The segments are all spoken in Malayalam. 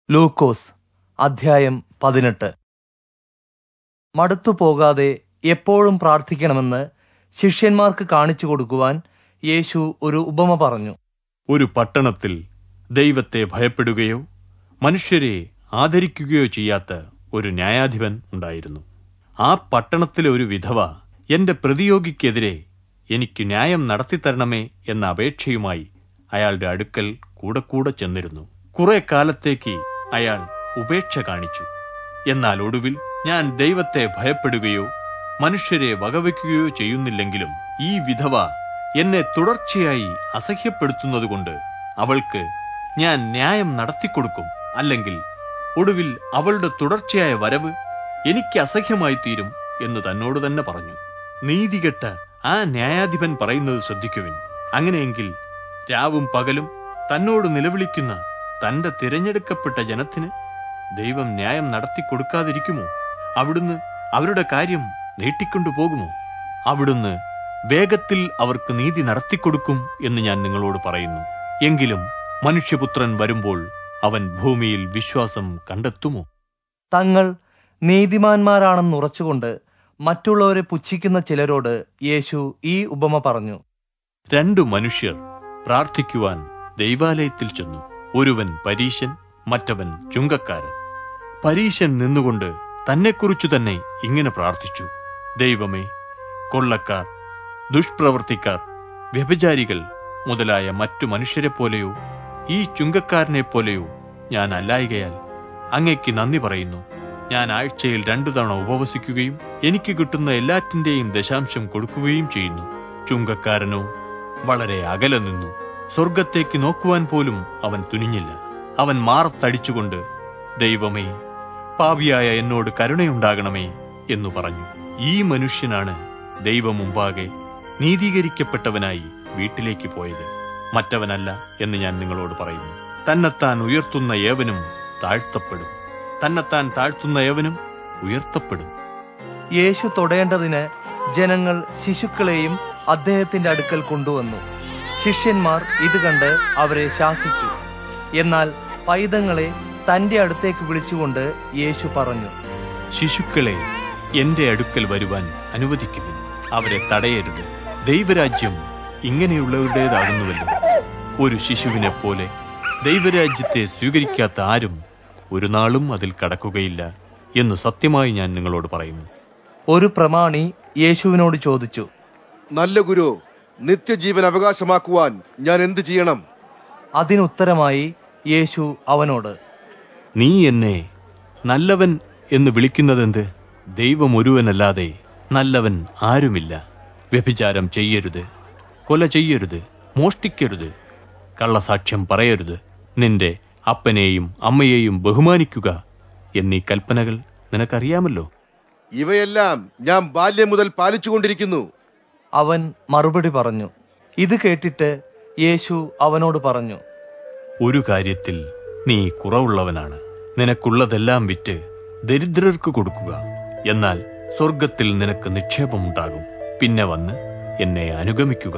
ലൂക്കോസ് അധ്യായം പതിനെട്ട് മടുത്തു പോകാതെ എപ്പോഴും പ്രാർത്ഥിക്കണമെന്ന് ശിഷ്യന്മാർക്ക് കാണിച്ചു കൊടുക്കുവാൻ യേശു ഒരു ഉപമ പറഞ്ഞു ഒരു പട്ടണത്തിൽ ദൈവത്തെ ഭയപ്പെടുകയോ മനുഷ്യരെ ആദരിക്കുകയോ ചെയ്യാത്ത ഒരു ന്യായാധിപൻ ഉണ്ടായിരുന്നു ആ പട്ടണത്തിലെ ഒരു വിധവ എന്റെ പ്രതിയോഗിക്കെതിരെ എനിക്ക് ന്യായം നടത്തിത്തരണമേ എന്ന അപേക്ഷയുമായി അയാളുടെ അടുക്കൽ കൂടെ കൂടെ ചെന്നിരുന്നു കുറെ കാലത്തേക്ക് അയാൾ ഉപേക്ഷ കാണിച്ചു എന്നാൽ ഒടുവിൽ ഞാൻ ദൈവത്തെ ഭയപ്പെടുകയോ മനുഷ്യരെ വകവയ്ക്കുകയോ ചെയ്യുന്നില്ലെങ്കിലും ഈ വിധവ എന്നെ തുടർച്ചയായി അസഹ്യപ്പെടുത്തുന്നതുകൊണ്ട് അവൾക്ക് ഞാൻ ന്യായം നടത്തിക്കൊടുക്കും അല്ലെങ്കിൽ ഒടുവിൽ അവളുടെ തുടർച്ചയായ വരവ് എനിക്ക് അസഹ്യമായി തീരും എന്ന് തന്നോട് തന്നെ പറഞ്ഞു നീതികെട്ട ആ ന്യായാധിപൻ പറയുന്നത് ശ്രദ്ധിക്കുവിൻ അങ്ങനെയെങ്കിൽ രാവും പകലും തന്നോട് നിലവിളിക്കുന്ന തന്റെ തിരഞ്ഞെടുക്കപ്പെട്ട ജനത്തിന് ദൈവം ന്യായം നടത്തിക്കൊടുക്കാതിരിക്കുമോ അവിടുന്ന് അവരുടെ കാര്യം നീട്ടിക്കൊണ്ടുപോകുമോ അവിടുന്ന് വേഗത്തിൽ അവർക്ക് നീതി നടത്തിക്കൊടുക്കും എന്ന് ഞാൻ നിങ്ങളോട് പറയുന്നു എങ്കിലും മനുഷ്യപുത്രൻ വരുമ്പോൾ അവൻ ഭൂമിയിൽ വിശ്വാസം കണ്ടെത്തുമോ തങ്ങൾ നീതിമാന്മാരാണെന്നുറച്ചുകൊണ്ട് മറ്റുള്ളവരെ പുച്ഛിക്കുന്ന ചിലരോട് യേശു ഈ ഉപമ പറഞ്ഞു രണ്ടു മനുഷ്യർ പ്രാർത്ഥിക്കുവാൻ ദൈവാലയത്തിൽ ചെന്നു ഒരുവൻ പരീശൻ മറ്റവൻ ചുങ്കക്കാരൻ പരീശൻ നിന്നുകൊണ്ട് തന്നെക്കുറിച്ചു തന്നെ ഇങ്ങനെ പ്രാർത്ഥിച്ചു ദൈവമേ കൊള്ളക്കാർ ദുഷ്പ്രവർത്തിക്കാർ വ്യഭിചാരികൾ മുതലായ മറ്റു മനുഷ്യരെ പോലെയോ ഈ ചുങ്കക്കാരനെ പോലെയോ ഞാൻ അല്ലായികയാൽ അങ്ങയ്ക്ക് നന്ദി പറയുന്നു ഞാൻ ആഴ്ചയിൽ രണ്ടു തവണ ഉപവസിക്കുകയും എനിക്ക് കിട്ടുന്ന എല്ലാറ്റിന്റെയും ദശാംശം കൊടുക്കുകയും ചെയ്യുന്നു ചുങ്കക്കാരനോ വളരെ അകലെ നിന്നു സ്വർഗത്തേക്ക് നോക്കുവാൻ പോലും അവൻ തുനിഞ്ഞില്ല അവൻ മാറത്തടിച്ചുകൊണ്ട് ദൈവമേ പാപിയായ എന്നോട് കരുണയുണ്ടാകണമേ എന്നു പറഞ്ഞു ഈ മനുഷ്യനാണ് ദൈവം മുമ്പാകെ നീതീകരിക്കപ്പെട്ടവനായി വീട്ടിലേക്ക് പോയത് മറ്റവനല്ല എന്ന് ഞാൻ നിങ്ങളോട് പറയുന്നു തന്നെത്താൻ ഉയർത്തുന്ന ഏവനും താഴ്ത്തപ്പെടും തന്നെത്താൻ താഴ്ത്തുന്ന ഏവനും ഉയർത്തപ്പെടും യേശു തൊടേണ്ടതിന് ജനങ്ങൾ ശിശുക്കളെയും അദ്ദേഹത്തിന്റെ അടുക്കൽ കൊണ്ടുവന്നു ശിഷ്യന്മാർ ഇത് കണ്ട് അവരെ ശാസിച്ചു എന്നാൽ പൈതങ്ങളെ തന്റെ അടുത്തേക്ക് വിളിച്ചുകൊണ്ട് യേശു പറഞ്ഞു ശിശുക്കളെ എന്റെ അടുക്കൽ വരുവാൻ അനുവദിക്കുവിൻ അവരെ തടയരുത് ദൈവരാജ്യം ഇങ്ങനെയുള്ളവരുടേതാകുന്നുവല്ലോ ഒരു ശിശുവിനെ പോലെ ദൈവരാജ്യത്തെ സ്വീകരിക്കാത്ത ആരും ഒരു നാളും അതിൽ കടക്കുകയില്ല എന്ന് സത്യമായി ഞാൻ നിങ്ങളോട് പറയുന്നു ഒരു പ്രമാണി യേശുവിനോട് ചോദിച്ചു നല്ല ഗുരു നിത്യജീവൻ അവകാശമാക്കുവാൻ ഞാൻ എന്ത് ചെയ്യണം അതിനുത്തരമായി യേശു അവനോട് നീ എന്നെ നല്ലവൻ എന്ന് വിളിക്കുന്നതെന്ത് ദൈവം ഒരുവനല്ലാതെ നല്ലവൻ ആരുമില്ല വ്യഭിചാരം ചെയ്യരുത് കൊല ചെയ്യരുത് മോഷ്ടിക്കരുത് കള്ളസാക്ഷ്യം പറയരുത് നിന്റെ അപ്പനെയും അമ്മയെയും ബഹുമാനിക്കുക എന്നീ കൽപ്പനകൾ നിനക്കറിയാമല്ലോ ഇവയെല്ലാം ഞാൻ ബാല്യം മുതൽ പാലിച്ചുകൊണ്ടിരിക്കുന്നു അവൻ മറുപടി പറഞ്ഞു ഇത് കേട്ടിട്ട് യേശു അവനോട് പറഞ്ഞു ഒരു കാര്യത്തിൽ നീ കുറവുള്ളവനാണ് നിനക്കുള്ളതെല്ലാം വിറ്റ് ദരിദ്രർക്ക് കൊടുക്കുക എന്നാൽ സ്വർഗത്തിൽ നിനക്ക് നിക്ഷേപമുണ്ടാകും പിന്നെ വന്ന് എന്നെ അനുഗമിക്കുക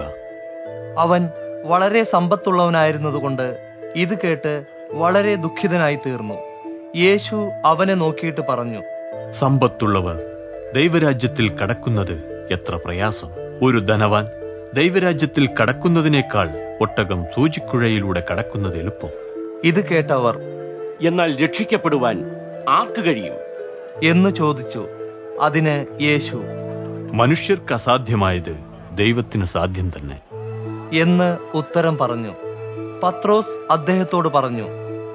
അവൻ വളരെ സമ്പത്തുള്ളവനായിരുന്നതുകൊണ്ട് ഇത് കേട്ട് വളരെ ദുഃഖിതനായി തീർന്നു യേശു അവനെ നോക്കിയിട്ട് പറഞ്ഞു സമ്പത്തുള്ളവർ ദൈവരാജ്യത്തിൽ കടക്കുന്നത് എത്ര പ്രയാസം ഒരു ധനവാൻ ദൈവരാജ്യത്തിൽ കടക്കുന്നതിനേക്കാൾ ഒട്ടകം സൂചിക്കുഴയിലൂടെ കടക്കുന്നത് എളുപ്പം ഇത് കേട്ടവർ എന്നാൽ രക്ഷിക്കപ്പെടുവാൻ ആർക്ക് കഴിയും എന്ന് ചോദിച്ചു അതിന് യേശു മനുഷ്യർക്ക് അസാധ്യമായത് ദൈവത്തിന് സാധ്യം തന്നെ എന്ന് ഉത്തരം പറഞ്ഞു പത്രോസ് അദ്ദേഹത്തോട് പറഞ്ഞു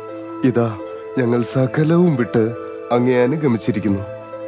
ഇതാ ഞങ്ങൾ സകലവും വിട്ട് അങ്ങേ അനുഗമിച്ചിരിക്കുന്നു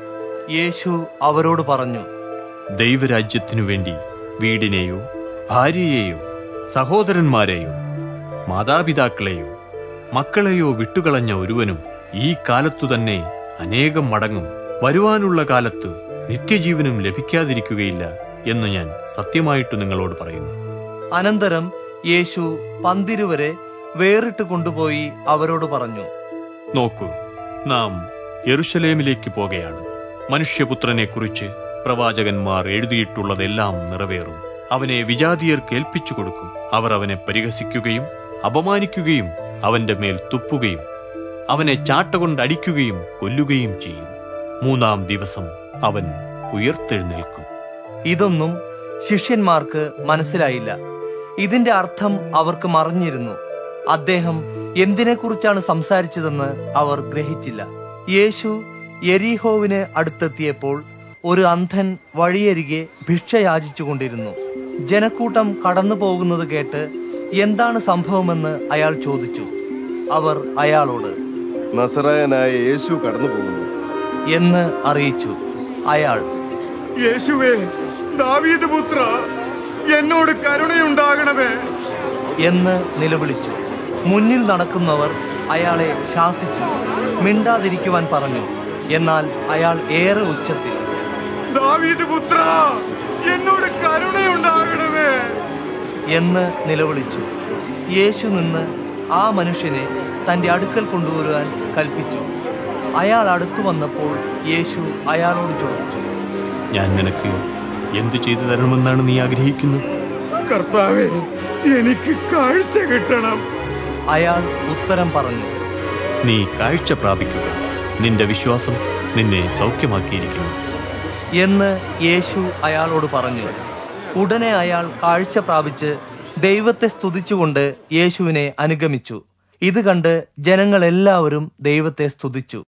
യേശു അവരോട് പറഞ്ഞു ദൈവരാജ്യത്തിനു വേണ്ടി വീടിനെയോ ഭാര്യയെയോ സഹോദരന്മാരെയോ മാതാപിതാക്കളെയോ മക്കളെയോ വിട്ടുകളഞ്ഞ ഒരുവനും ഈ കാലത്തു തന്നെ അനേകം മടങ്ങും വരുവാനുള്ള കാലത്ത് നിത്യജീവനും ലഭിക്കാതിരിക്കുകയില്ല എന്ന് ഞാൻ സത്യമായിട്ട് നിങ്ങളോട് പറയുന്നു അനന്തരം യേശു പന്തിരുവരെ വേറിട്ട് കൊണ്ടുപോയി അവരോട് പറഞ്ഞു നോക്കൂ നാം യെറുശലേമിലേക്ക് പോകുകയാണ് മനുഷ്യപുത്രനെ കുറിച്ച് പ്രവാചകന്മാർ എഴുതിയിട്ടുള്ളതെല്ലാം നിറവേറും അവനെ വിജാതിയർക്ക് ഏൽപ്പിച്ചു കൊടുക്കും അവർ അവനെ പരിഹസിക്കുകയും അപമാനിക്കുകയും അവന്റെ മേൽ തുപ്പുകയും അവനെ ചാട്ടകൊണ്ടടിക്കുകയും കൊല്ലുകയും ചെയ്യും മൂന്നാം ദിവസം അവൻ ഉയർത്തെഴുന്നേൽക്കും ഇതൊന്നും ശിഷ്യന്മാർക്ക് മനസ്സിലായില്ല ഇതിന്റെ അർത്ഥം അവർക്ക് മറിഞ്ഞിരുന്നു അദ്ദേഹം എന്തിനെക്കുറിച്ചാണ് സംസാരിച്ചതെന്ന് അവർ ഗ്രഹിച്ചില്ല യേശു യെരീഹോവിന് അടുത്തെത്തിയപ്പോൾ ഒരു അന്ധൻ വഴിയരികെ ഭിക്ഷ യാചിച്ചുകൊണ്ടിരുന്നു ജനക്കൂട്ടം കടന്നു പോകുന്നത് കേട്ട് എന്താണ് സംഭവമെന്ന് അയാൾ ചോദിച്ചു അവർ അയാളോട് നസറായനായ യേശു കടന്നു പോകുന്നു എന്ന് അറിയിച്ചു അയാൾ യേശുവേ ദാവീദ് പുത്ര എന്നോട് കരുണയുണ്ടാകണമേ എന്ന് നിലവിളിച്ചു മുന്നിൽ നടക്കുന്നവർ അയാളെ ശാസിച്ചു മിണ്ടാതിരിക്കുവാൻ പറഞ്ഞു എന്നാൽ അയാൾ ഏറെ ഉച്ചത്തിൽ ദാവീദ് പുത്ര എന്നോട് കരുണയുണ്ടാകണമേ എന്ന് നിലവിളിച്ചു യേശു നിന്ന് ആ മനുഷ്യനെ തന്റെ അടുക്കൽ കൊണ്ടുവരുവാൻ കൽപ്പിച്ചു അയാൾ അടുത്തു വന്നപ്പോൾ യേശു അയാളോട് ചോദിച്ചു ഞാൻ നിനക്ക് എന്തു ചെയ്തു തരണമെന്നാണ് നീ ആഗ്രഹിക്കുന്നത് കർത്താവേ എനിക്ക് കാഴ്ച കിട്ടണം അയാൾ ഉത്തരം പറഞ്ഞു നീ കാഴ്ച പ്രാപിക്കുക നിന്റെ വിശ്വാസം നിന്നെ സൗഖ്യമാക്കിയിരിക്കുന്നു എന്ന് യേശു അയാളോട് പറഞ്ഞു ഉടനെ അയാൾ കാഴ്ച പ്രാപിച്ച് ദൈവത്തെ സ്തുതിച്ചുകൊണ്ട് യേശുവിനെ അനുഗമിച്ചു ഇത് കണ്ട് ജനങ്ങളെല്ലാവരും ദൈവത്തെ സ്തുതിച്ചു